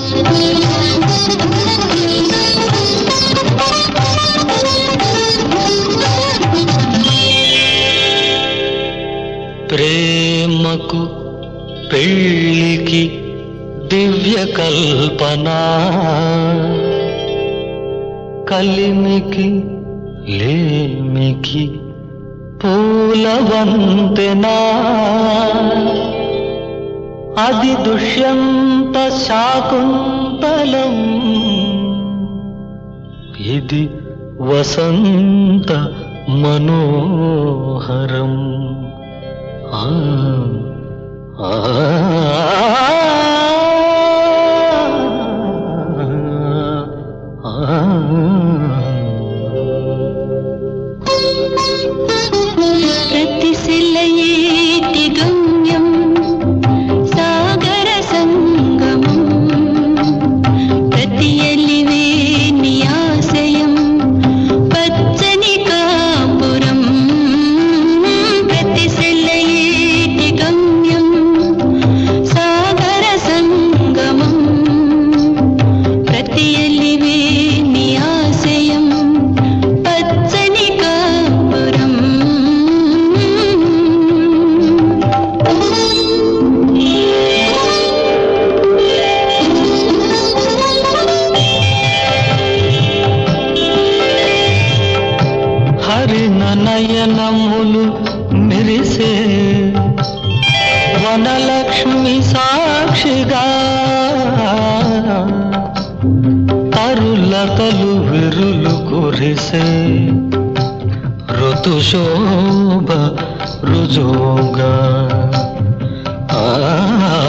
ప్రేమకు పెళ్ళికి దివ్య కల్పన కలిమికి లేమికి పూల వంతెనా అది దుష్యంత శాకుంతలం ఇది వసంత మనోహరం ఆ ఆ ప్రతి సెలయేటి గమ్యం సాగర సంగమం ప్రతి ఎలివే నియాశయం పచ్చని కాపురం ప్రతి సెలయేటి గమ్యం సాగర సంగమం ప్రతి ఎలివే నియాశయం పచ్చని కాపురం హరిన నయనములు మెరిసే వనలక్ష్మి సాక్షిగా తరులతలు విరులు కురిసే ఋతుశోభ రుజోగా ఆ